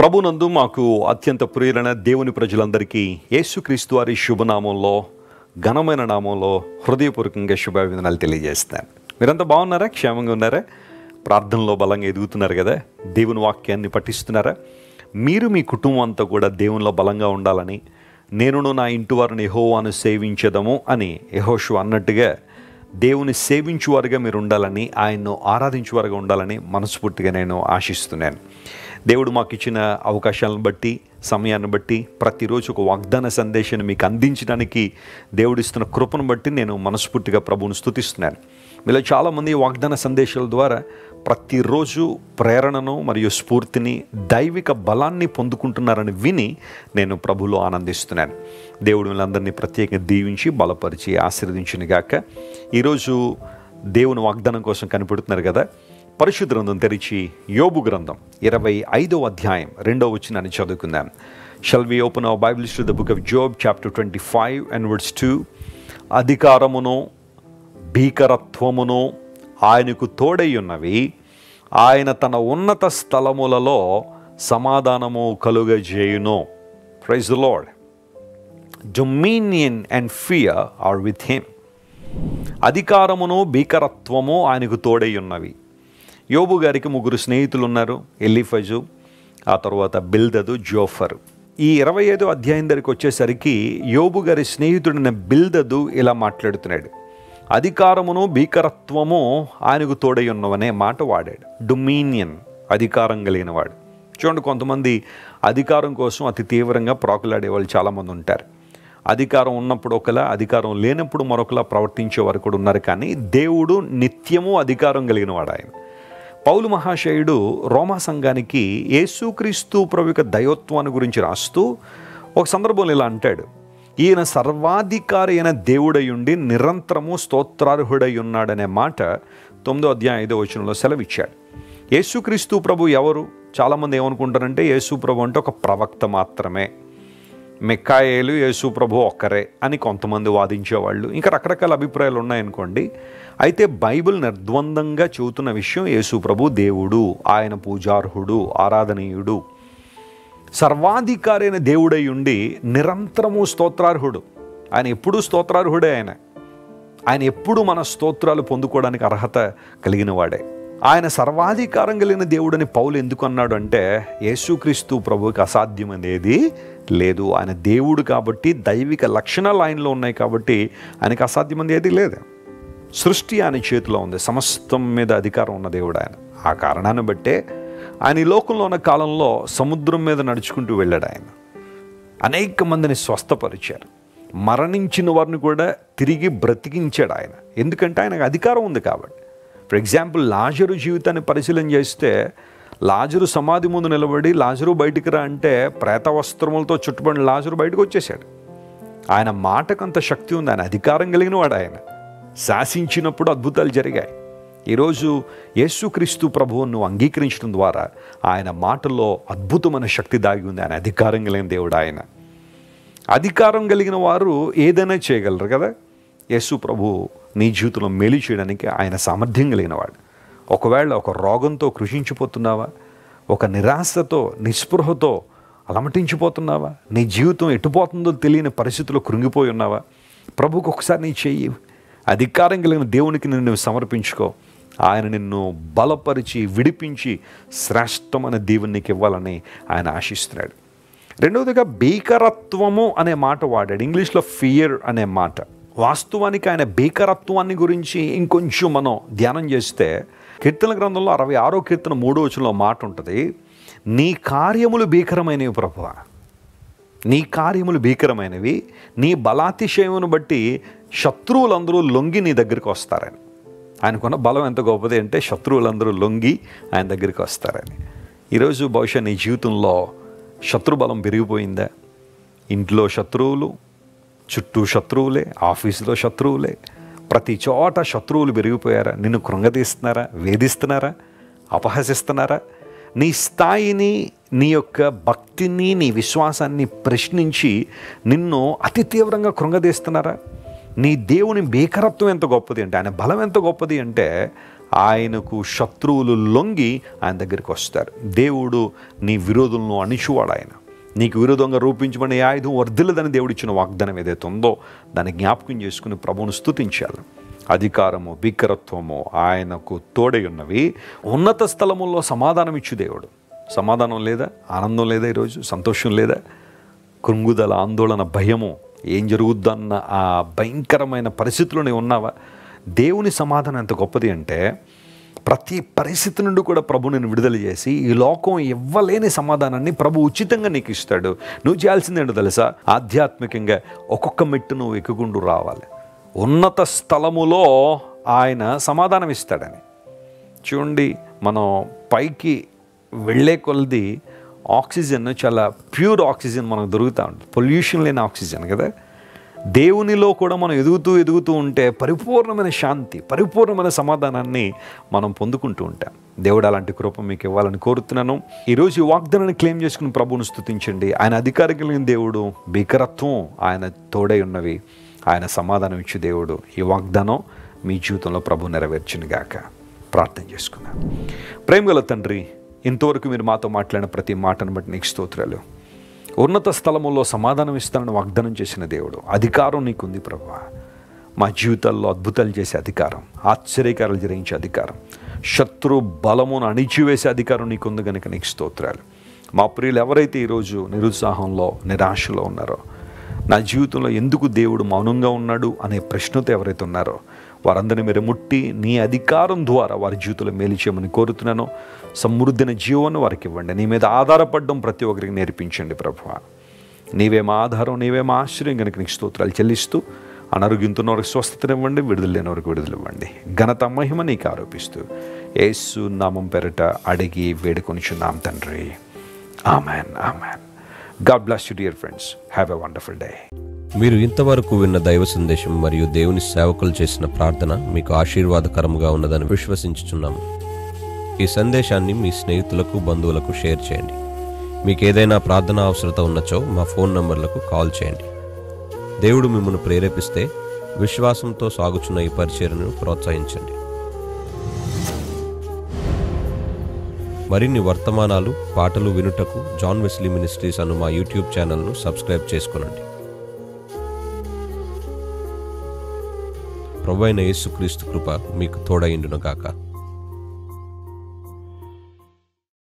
ప్రభునందు మాకు అత్యంత ప్రియులైన దేవుని ప్రజలందరికీ యేసుక్రీస్తు వారి శుభనామంలో ఘనమైన నామంలో హృదయపూర్వకంగా శుభాభివందనాలు తెలియజేస్తాను మీరంతా బాగున్నారా క్షేమంగా ఉన్నారా ప్రార్థనలో బలంగా ఎదుగుతున్నారు కదా దేవుని వాక్యాన్ని పఠిస్తున్నారా మీరు మీ కుటుంబం అంతా కూడా దేవునిలో బలంగా ఉండాలని నేనును నా ఇంటి వారిని యెహోవాను సేవించదము అని యెహోషు అన్నట్టుగా దేవుని సేవించువారుగా మీరు ఉండాలని ఆయన్ను ఆరాధించువారుగా ఉండాలని మనస్ఫూర్తిగా నేను ఆశిస్తున్నాను దేవుడు మాకు ఇచ్చిన అవకాశాలను బట్టి సమయాన్ని బట్టి ప్రతిరోజు ఒక వాగ్దాన సందేశాన్ని మీకు అందించడానికి దేవుడిస్తున్న కృపను బట్టి నేను మనస్ఫూర్తిగా ప్రభువును స్తుతిస్తున్నాను మీలో చాలామంది ఈ వాగ్దాన సందేశాల ద్వారా ప్రతిరోజు ప్రేరణను మరియు స్ఫూర్తిని దైవిక బలాన్ని పొందుకుంటున్నారని విని నేను ప్రభులో ఆనందిస్తున్నాను దేవుడు వీళ్ళందరినీ ప్రత్యేకంగా దీవించి బలపరిచి ఆశీర్వదించిన గాక ఈరోజు దేవుని వాగ్దానం కోసం కనిపెడుతున్నారు కదా పరిశుద్ధ గ్రంథం తెరిచి యోబు గ్రంథం ఇరవై ఐదో అధ్యాయం రెండో వచ్చినాన్ని చదువుకుందాం shall we open our Bibles to the book of Job chapter twenty five and words two అధికారమును భీకరత్వమును ఆయనకు తోడై ఉన్నవి ఆయన తన ఉన్నత స్థలములలో సమాధానము కలుగజేయును praise Lord dominion and fear are with him అధికారమును భీకరత్వము ఆయనకు తోడై ఉన్నవి యోబు గారికి ముగ్గురు స్నేహితులు ఉన్నారు ఎల్లిఫజు ఆ తర్వాత బిల్దదు జోఫర్ ఈ ఇరవై ఐదో అధ్యాయం దగ్గరికి వచ్చేసరికి యోబు గారి స్నేహితుడైన బిల్దదు ఇలా మాట్లాడుతున్నాడు అధికారమును భీకరత్వము ఆయనకు తోడై ఉన్నవనే మాట వాడాడు డొమినియన్ అధికారం కలిగిన వాడు చూడండి కొంతమంది అధికారం కోసం అతి తీవ్రంగా ప్రాకులాడే వాళ్ళు చాలామంది ఉంటారు అధికారం ఉన్నప్పుడు ఒకలా అధికారం లేనప్పుడు మరొకలా ప్రవర్తించే వారు కూడా ఉన్నారు కానీ దేవుడు నిత్యము అధికారం కలిగిన వాడు ఆయన పౌలు మహాశయుడు రోమా సంఘానికి యేసుక్రీస్తు ప్రభు యొక్క దైవత్వాన్ని గురించి రాస్తూ ఒక సందర్భంలో ఇలా అంటాడు ఈయన సర్వాధికారి అయిన దేవుడై ఉండి నిరంతరము స్తోత్రార్హుడై ఉన్నాడనే మాట తొమ్మిదో అధ్యాయం ఐదో వచనంలో సెలవిచ్చాడు యేసుక్రీస్తు ప్రభు ఎవరు చాలామంది ఏమనుకుంటారంటే యేసు ప్రభు అంటే ఒక ప్రవక్త మాత్రమే మెక్కాయేలు యేసు ప్రభు ఒక్కరే అని కొంతమంది వాదించేవాళ్ళు ఇంకా రకరకాల అభిప్రాయాలు ఉన్నాయనుకోండి అయితే బైబిల్ నిర్ద్వందంగా చెబుతున్న విషయం యేసు ప్రభు దేవుడు ఆయన పూజార్హుడు ఆరాధనీయుడు సర్వాధికారైన దేవుడై ఉండి నిరంతరము స్తోత్రార్హుడు ఆయన ఎప్పుడూ స్తోత్రార్హుడే ఆయన ఆయన ఎప్పుడు మన స్తోత్రాలు పొందుకోవడానికి అర్హత కలిగిన వాడే ఆయన సర్వాధికారం కలిగిన దేవుడని పౌలు ఎందుకు అన్నాడు అంటే యేసుక్రీస్తు ప్రభువుకి అసాధ్యం అనేది లేదు ఆయన దేవుడు కాబట్టి దైవిక లక్షణాలు ఆయనలో ఉన్నాయి కాబట్టి ఆయనకి అసాధ్యం అనేది లేదు సృష్టి ఆయన చేతిలో ఉంది సమస్తం మీద అధికారం ఉన్న దేవుడు ఆయన ఆ కారణాన్ని బట్టే ఆయన ఈ లోకంలో ఉన్న కాలంలో సముద్రం మీద నడుచుకుంటూ వెళ్ళాడు ఆయన అనేక మందిని స్వస్థపరిచారు మరణించిన వారిని కూడా తిరిగి బ్రతికించాడు ఆయన ఎందుకంటే ఆయనకు అధికారం ఉంది కాబట్టి ఫర్ ఎగ్జాంపుల్ లాజరు జీవితాన్ని పరిశీలన చేస్తే లాజరు సమాధి ముందు నిలబడి లాజరు బయటికి రా అంటే ప్రేత వస్త్రములతో చుట్టుబడిన లాజరు బయటకు వచ్చేసాడు ఆయన మాటకంత శక్తి ఉంది ఆయన అధికారం కలిగిన వాడు ఆయన శాసించినప్పుడు అద్భుతాలు జరిగాయి ఈరోజు యేసుక్రీస్తు ప్రభువును నువ్వు అంగీకరించడం ద్వారా ఆయన మాటల్లో అద్భుతమైన శక్తి దాగి ఉంది ఆయన అధికారం కలిగిన దేవుడు ఆయన అధికారం కలిగిన వారు ఏదైనా చేయగలరు కదా యేసు ప్రభు నీ జీవితంలో మేలు చేయడానికి ఆయన సామర్థ్యం కలిగిన వాడు ఒకవేళ ఒక రోగంతో కృషించిపోతున్నావా ఒక నిరాశతో నిస్పృహతో అలమటించిపోతున్నావా నీ జీవితం ఎటుపోతుందో తెలియని పరిస్థితుల్లో కృంగిపోయి ఉన్నావా ప్రభుకు ఒకసారి నీ చెయ్యి అధికారం కలిగిన దేవునికి నిన్ను సమర్పించుకో ఆయన నిన్ను బలపరిచి విడిపించి శ్రేష్టమైన దేవుని నీకు ఇవ్వాలని ఆయన ఆశిస్తున్నాడు రెండవదిగా భీకరత్వము అనే మాట వాడాడు ఇంగ్లీష్లో ఫియర్ అనే మాట వాస్తవానికి ఆయన భీకరత్వాన్ని గురించి ఇంకొంచెం మనం ధ్యానం చేస్తే కీర్తన గ్రంథంలో అరవై ఆరో కీర్తన మూడో వచనంలో మాట ఉంటుంది నీ కార్యములు భీకరమైనవి ప్రభువ నీ కార్యములు భీకరమైనవి నీ బలాతిశయమును బట్టి శత్రువులందరూ లొంగి నీ దగ్గరికి వస్తారని ఆయనకున్న బలం ఎంత గొప్పది అంటే శత్రువులందరూ లొంగి ఆయన దగ్గరికి వస్తారని ఈరోజు బహుశా నీ జీవితంలో శత్రుబలం పెరిగిపోయిందా ఇంట్లో శత్రువులు చుట్టూ శత్రువులే ఆఫీసులో శత్రువులే ప్రతి చోట శత్రువులు పెరిగిపోయారా నిన్ను కృంగదీస్తున్నారా వేధిస్తున్నారా అపహసిస్తున్నారా నీ స్థాయిని నీ యొక్క భక్తిని నీ విశ్వాసాన్ని ప్రశ్నించి నిన్ను అతి తీవ్రంగా కృంగదీస్తున్నారా నీ దేవుని భీకరత్వం ఎంత గొప్పది అంటే ఆయన బలం ఎంత గొప్పది అంటే ఆయనకు శత్రువులు లొంగి ఆయన దగ్గరికి వస్తారు దేవుడు నీ విరోధులను అణిచువాడు ఆయన నీకు విరోధంగా రూపించబడిన ఏ ఆయుధం వర్ధిల్లదని దేవుడు ఇచ్చిన వాగ్దానం ఏదైతే ఉందో దాన్ని జ్ఞాపకం చేసుకుని ప్రభువును స్తుతించాలి అధికారము భీకరత్వము ఆయనకు తోడై ఉన్నవి ఉన్నత స్థలముల్లో సమాధానం ఇచ్చు దేవుడు సమాధానం లేదా ఆనందం లేదా ఈరోజు సంతోషం లేదా కృంగుదల ఆందోళన భయము ఏం జరుగుద్దన్న ఆ భయంకరమైన పరిస్థితుల్లోనే ఉన్నావా దేవుని సమాధానం ఎంత గొప్పది అంటే ప్రతి పరిస్థితి నుండి కూడా ప్రభు నేను విడుదల చేసి ఈ లోకం ఇవ్వలేని సమాధానాన్ని ప్రభు ఉచితంగా నీకు ఇస్తాడు నువ్వు చేయాల్సింది ఏంటో తెలుసా ఆధ్యాత్మికంగా ఒక్కొక్క మెట్టు నువ్వు ఎక్కుకుంటూ రావాలి ఉన్నత స్థలములో ఆయన సమాధానం ఇస్తాడని చూడండి మనం పైకి వెళ్ళే కొలది ఆక్సిజన్ చాలా ప్యూర్ ఆక్సిజన్ మనకు దొరుకుతూ ఉంటుంది పొల్యూషన్ లేని ఆక్సిజన్ కదా దేవునిలో కూడా మనం ఎదుగుతూ ఎదుగుతూ ఉంటే పరిపూర్ణమైన శాంతి పరిపూర్ణమైన సమాధానాన్ని మనం పొందుకుంటూ ఉంటాం దేవుడు అలాంటి కృప మీకు ఇవ్వాలని కోరుతున్నాను ఈరోజు ఈ వాగ్దానాన్ని క్లెయిమ్ చేసుకుని ప్రభువును స్తుతించండి ఆయన అధికారి కలిగిన దేవుడు భీకరత్వం ఆయన తోడై ఉన్నవి ఆయన సమాధానం ఇచ్చే దేవుడు ఈ వాగ్దానం మీ జీవితంలో ప్రభు నెరవేర్చును గాక ప్రార్థన చేసుకున్నాను ప్రేమగల తండ్రి ఇంతవరకు మీరు మాతో మాట్లాడిన ప్రతి మాటను బట్టి నీకు స్తోత్రాలు ఉన్నత స్థలములో సమాధానం ఇస్తానని వాగ్దానం చేసిన దేవుడు అధికారం నీకుంది ప్రభు మా జీవితాల్లో అద్భుతాలు చేసే అధికారం ఆశ్చర్యకారాలు జరిగించే అధికారం శత్రు బలమును అణిచివేసే అధికారం నీకుంది కనుక నీకు స్తోత్రాలు మా ప్రియులు ఎవరైతే ఈరోజు నిరుత్సాహంలో నిరాశలో ఉన్నారో నా జీవితంలో ఎందుకు దేవుడు మౌనంగా ఉన్నాడు అనే ప్రశ్నతో ఎవరైతే ఉన్నారో వారందరినీ మీరు ముట్టి నీ అధికారం ద్వారా వారి జీవితంలో మేలు చేయమని కోరుతున్నాను సమృద్ధిన జీవనం వారికి ఇవ్వండి నీ మీద ఆధారపడడం ప్రతి ఒక్కరికి నేర్పించండి ప్రభు నీవే మా ఆధారం నీవే మా ఆశ్రయం కనుక నీకు స్తోత్రాలు చెల్లిస్తూ అనారోగ్యంతున్న వారికి స్వస్థతనివ్వండి విడుదల లేని వారికి విడుదల ఇవ్వండి ఘనత మహిమ నీకు ఆరోపిస్తూ యేసు నామం పెరట అడిగి వేడుకొనిచున్నాం తండ్రి amen amen God bless you dear friends have a wonderful day మీరు ఇంతవరకు విన్న దైవ సందేశం మరియు దేవుని సేవకులు చేసిన ప్రార్థన మీకు ఆశీర్వాదకరంగా ఉన్నదని విశ్వసించుచున్నాము ఈ సందేశాన్ని మీ స్నేహితులకు బంధువులకు షేర్ చేయండి మీకు ఏదైనా ప్రార్థన అవసరత ఉన్నచో మా ఫోన్ నంబర్లకు కాల్ చేయండి దేవుడు మిమ్మల్ని ప్రేరేపిస్తే విశ్వాసంతో సాగుచున్న ఈ పరిచర్ను ప్రోత్సహించండి మరిన్ని వర్తమానాలు పాటలు వినుటకు జాన్ వెస్లీ మినిస్ట్రీస్ అను మా యూట్యూబ్ ఛానల్ను సబ్స్క్రైబ్ చేసుకునండి ప్రభు అయిన యేసుక్రీస్తు కృప మీకు తోడైండును గాక